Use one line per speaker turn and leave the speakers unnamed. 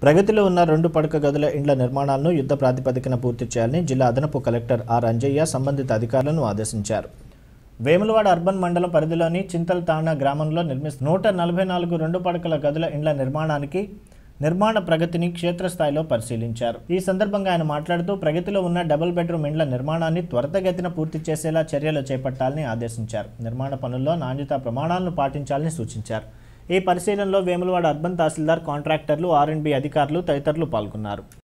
ప్రగతిలో ఉన్న రెండు పడక గదుల ఇండ్ల నిర్మాణాలను యుద్ధ ప్రాతిపదికన పూర్తి చేయాలని జిల్లా అదనపు కలెక్టర్ ఆర్ అంజయ్య సంబంధిత అధికారులను ఆదేశించారు వేములవాడ అర్బన్ మండలం పరిధిలోని చింతల్తాణ గ్రామంలో నిర్మిస్తున్న నూట నలభై నాలుగు రెండు పడకల గదుల ఇండ్ల నిర్మాణానికి నిర్మాణ ప్రగతిని క్షేత్రస్థాయిలో పరిశీలించారు ఈ సందర్భంగా ఆయన మాట్లాడుతూ ప్రగతిలో ఉన్న డబుల్ బెడ్రూమ్ ఇండ్ల నిర్మాణాన్ని త్వరితగతిన పూర్తి చేసేలా చర్యలు చేపట్టాలని ఆదేశించారు నిర్మాణ పనుల్లో నాణ్యతా ప్రమాణాలను పాటించాలని సూచించారు ఈ పరిశీలనలో వేములవాడ అర్బన్ తహసీల్దార్ కాంట్రాక్టర్లు ఆర్ అండ్ బి అధికారులు తదితరులు పాల్గొన్నారు